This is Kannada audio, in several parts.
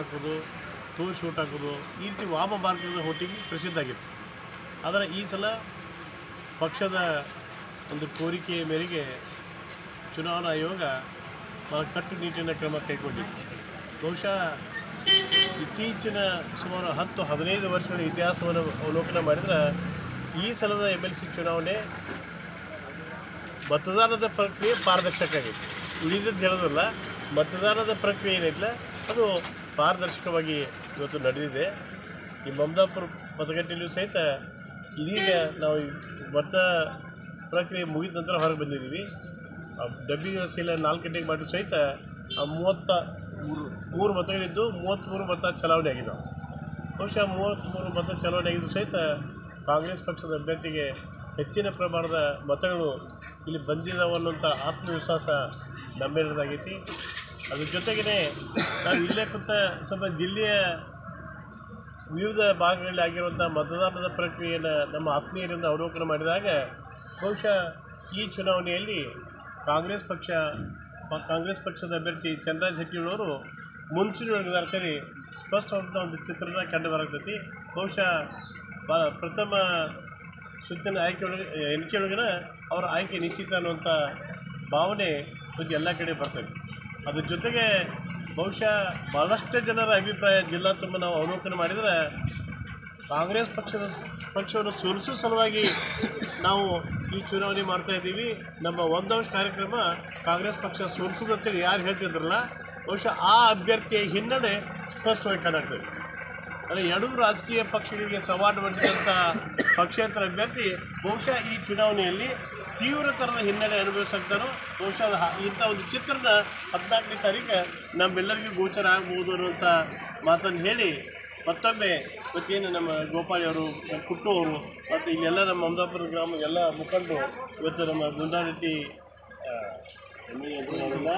ಹಾಕೋದು ತೋರಿಸಿ ಓಟ್ ಹಾಕೋದು ಈ ರೀತಿ ವಾಮ ಮಾರ್ಗದ ಓಟಿಂಗ್ ಪ್ರಸಿದ್ಧ ಆಗಿತ್ತು ಆದರೆ ಈ ಸಲ ಪಕ್ಷದ ಒಂದು ಕೋರಿಕೆಯ ಮೇರೆಗೆ ಚುನಾವಣಾ ಆಯೋಗ ಭಾಳ ಕಟ್ಟುನಿಟ್ಟಿನ ಕ್ರಮ ಕೈಗೊಂಡಿತ್ತು ಬಹುಶಃ ಇತ್ತೀಚಿನ ಸುಮಾರು ಹತ್ತು ಹದಿನೈದು ವರ್ಷಗಳ ಇತಿಹಾಸವನ್ನು ಅವಲೋಕನ ಮಾಡಿದ್ರೆ ಈ ಸಲದ ಎಮ್ ಎಲ್ ಸಿ ಚುನಾವಣೆ ಮತದಾನದ ಪ್ರಕ್ರಿಯೆ ಪಾರದರ್ಶಕ ಆಗೈತೆ ಉಳಿದದ್ದು ಹೇಳೋದಲ್ಲ ಮತದಾನದ ಪ್ರಕ್ರಿಯೆ ಏನೈತಲ್ಲ ಅದು ಪಾರದರ್ಶಕವಾಗಿ ಇವತ್ತು ನಡೆದಿದೆ ಈ ಮಮದಾಪುರ ಮತಗಟ್ಟೆಯಲ್ಲೂ ಸಹಿತ ಇದೀಗ ನಾವು ಈ ಮತ ಪ್ರಕ್ರಿಯೆ ಮುಗಿದ ನಂತರ ಹೊರಗೆ ಬಂದಿದ್ದೀವಿ ಆ ಡಬ್ಬಿ ವ್ಯವಸ್ಥೆಲ್ಲ ನಾಲ್ಕು ಗಂಟೆಗೆ ಮಾಡಿದ್ರು ಸಹಿತ ಆ ಮೂವತ್ತ ಮೂರು ಮೂರು ಮತಗಳಿದ್ದು ಮೂವತ್ತ್ಮೂರು ಮತ ಚಲಾವಣೆ ಆಗಿದ್ದಾವೆ ಬಹುಶಃ ಮೂವತ್ತ್ಮೂರು ಮತ ಚಲಾವಣೆ ಆಗಿದ್ದು ಸಹಿತ ಕಾಂಗ್ರೆಸ್ ಪಕ್ಷದ ಅಭ್ಯರ್ಥಿಗೆ ಹೆಚ್ಚಿನ ಪ್ರಮಾಣದ ಮತಗಳು ಇಲ್ಲಿ ಬಂದಿದ್ದಾವೆ ಅನ್ನೋಂಥ ಆತ್ಮವಿಶ್ವಾಸ ನಮ್ಮೆಲ್ಲದಾಗೈತಿ ಅದ್ರ ಜೊತೆಗೇ ನಾವು ಇಲ್ಲೇ ಕುಂತ ಸ್ವಲ್ಪ ಜಿಲ್ಲೆಯ ವಿವಿಧ ಭಾಗಗಳಲ್ಲಿ ಆಗಿರುವಂಥ ಮತದಾನದ ಪ್ರಕ್ರಿಯೆಯನ್ನು ನಮ್ಮ ಆತ್ಮೀಯರಿಂದ ಅವಲೋಕನ ಮಾಡಿದಾಗ ಬಹುಶಃ ಈ ಚುನಾವಣೆಯಲ್ಲಿ ಕಾಂಗ್ರೆಸ್ ಪಕ್ಷ ಪ- ಕಾಂಗ್ರೆಸ್ ಪಕ್ಷದ ಅಭ್ಯರ್ಥಿ ಚಂದ್ರರಾಜ್ ಹೆಟ್ಟಿಯವರು ಮುಂಚೂಣಿಯೊಳಗಿದ್ದಾರೆ ಸ್ಪಷ್ಟವಾದಂಥ ಒಂದು ಚಿತ್ರಣ ಕಂಡು ಬರತೈತಿ ಬಹುಶಃ ಬ ಪ್ರಥಮ ಸುತ್ತಿನ ಆಯ್ಕೆ ಒಳಗೆ ಎಣಿಕೆ ಒಳಗಿನ ಅವರ ಆಯ್ಕೆ ನಿಶ್ಚಿತ ಅನ್ನುವಂಥ ಭಾವನೆ ಇವತ್ತು ಎಲ್ಲ ಕಡೆ ಬರ್ತದೆ ಅದ್ರ ಜೊತೆಗೆ ಬಹುಶಃ ಭಾಳಷ್ಟು ಜನರ ಅಭಿಪ್ರಾಯ ಜಿಲ್ಲಾ ತುಂಬ ನಾವು ಅವಲೋಕನ ಮಾಡಿದರೆ ಕಾಂಗ್ರೆಸ್ ಪಕ್ಷದ ಪಕ್ಷವನ್ನು ಸೋಲಿಸೋ ಸಲುವಾಗಿ ನಾವು ಈ ಚುನಾವಣೆ ಮಾಡ್ತಾ ಇದ್ದೀವಿ ನಮ್ಮ ಒಂದಂಶ ಕಾರ್ಯಕ್ರಮ ಕಾಂಗ್ರೆಸ್ ಪಕ್ಷ ಸೋಲಿಸೋದು ಅಂತೇಳಿ ಯಾರು ಹೇಳ್ತಿದ್ರಲ್ಲ ಬಹುಶಃ ಆ ಅಭ್ಯರ್ಥಿಯ ಹಿನ್ನಡೆ ಸ್ಪಷ್ಟವಾಗಿ ಕಾಣಾಗ್ತದೆ ಅಂದರೆ ಎರಡೂ ರಾಜಕೀಯ ಪಕ್ಷಗಳಿಗೆ ಸವಾಲು ಮಾಡಿದಂಥ ಪಕ್ಷೇತರ ಅಭ್ಯರ್ಥಿ ಬಹುಶಃ ಈ ಚುನಾವಣೆಯಲ್ಲಿ ತೀವ್ರ ಥರದ ಹಿನ್ನಡೆ ಅನುಭವಿಸಂತಾನೋ ಬಹುಶಃ ಅದು ಹ- ಇಂಥ ಒಂದು ಚಿತ್ರಣ ಹದಿನಾಲ್ಕನೇ ತಾರೀಕು ನಮ್ಮೆಲ್ಲರಿಗೂ ಗೋಚರ ಆಗ್ಬೋದು ಅನ್ನುವಂಥ ಮಾತನ್ನು ಹೇಳಿ ಮತ್ತೊಮ್ಮೆ ಇವತ್ತೇನು ನಮ್ಮ ಗೋಪಾಳಿ ಅವರು ನಮ್ಮ ಕುಟ್ಟು ಅವರು ಮತ್ತು ಇಲ್ಲೆಲ್ಲ ನಮ್ಮ ಮಮದಾಪುರ ಗ್ರಾಮದ ಎಲ್ಲ ಮುಖಂಡರು ಇವತ್ತು ನಮ್ಮ ಗುಂಡಾರೆಡ್ಡಿ ಆ, ಎಮ್ಮೆ ಅಂತ ಹೇಳೋದಿಲ್ಲ.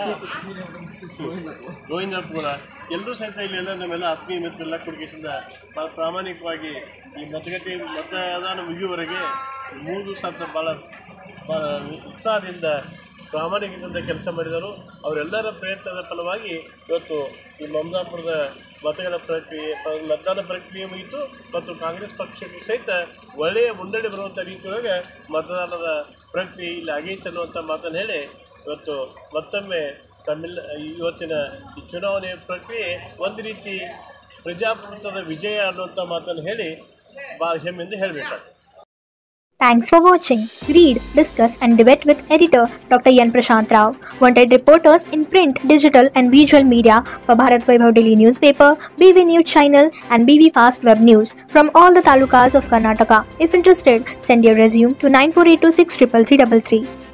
ಗೋವಿಂದಪುರ ಎಲ್ಲರೂ ಸಹಿತ ಇಲ್ಲೆಲ್ಲ ನಮ್ಮೆಲ್ಲ ಆತ್ಮೀಯ ಮಿತ್ರರೆಲ್ಲ ಕುಡುಕಿಸಿಂದ ಭಾಳ ಪ್ರಾಮಾಣಿಕವಾಗಿ ಈ ಮತಗಟ್ಟೆ ಮತದಾನ ಮುಗಿಯುವವರೆಗೆ ಮೂರು ದಿವಸ ಅಂತ ಭಾಳ ಭಾಳ ಉತ್ಸಾಹದಿಂದ ಪ್ರಾಮಾಣಿಕದಿಂದ ಕೆಲಸ ಮಾಡಿದರು ಅವರೆಲ್ಲರ ಪ್ರಯತ್ನದ ಫಲವಾಗಿ ಇವತ್ತು ಈ ಮಮದಾಪುರದ ಮತಗಳ ಪ್ರಕ್ರಿಯೆ ಪ- ಮತದಾನ ಪ್ರಕ್ರಿಯೆ ಮುಗಿತು ಮತ್ತು ಕಾಂಗ್ರೆಸ್ ಪಕ್ಷಕ್ಕೆ ಸಹಿತ ಒಳ್ಳೆಯ ಮುನ್ನಡೆ ಬರುವಂಥ ರೀತಿಯೊಳಗೆ ಮತದಾನದ ಪ್ರಕ್ರಿಯೆ ಇಲ್ಲಿ ಆಗೈತೆ ಅನ್ನುವಂಥ ಮಾತನ್ನು ಹೇಳಿ ಇವತ್ತು ಮತ್ತೊಮ್ಮೆ ತಮ್ಮೆಲ್ಲ ಇವತ್ತಿನ ಈ ಚುನಾವಣೆ ಪ್ರಕ್ರಿಯೆ ಒಂದು ರೀತಿ ಪ್ರಜಾಪ್ರಭುತ್ವದ ವಿಜಯ ಅನ್ನುವಂಥ ಮಾತನ್ನು ಹೇಳಿ ಭಾಳ ಹೆಮ್ಮೆಯಿಂದ ಹೇಳಬೇಕಾಗ್ತದೆ Thanks for watching. Read, discuss, and debate with editor Dr. Yan Prashant Rao. Wanted reporters in print, digital, and visual media for Bharat Vaibhav Daily Newspaper, BV News Channel, and BV Fast Web News from all the talukas of Karnataka. If interested, send your resume to 9482633333.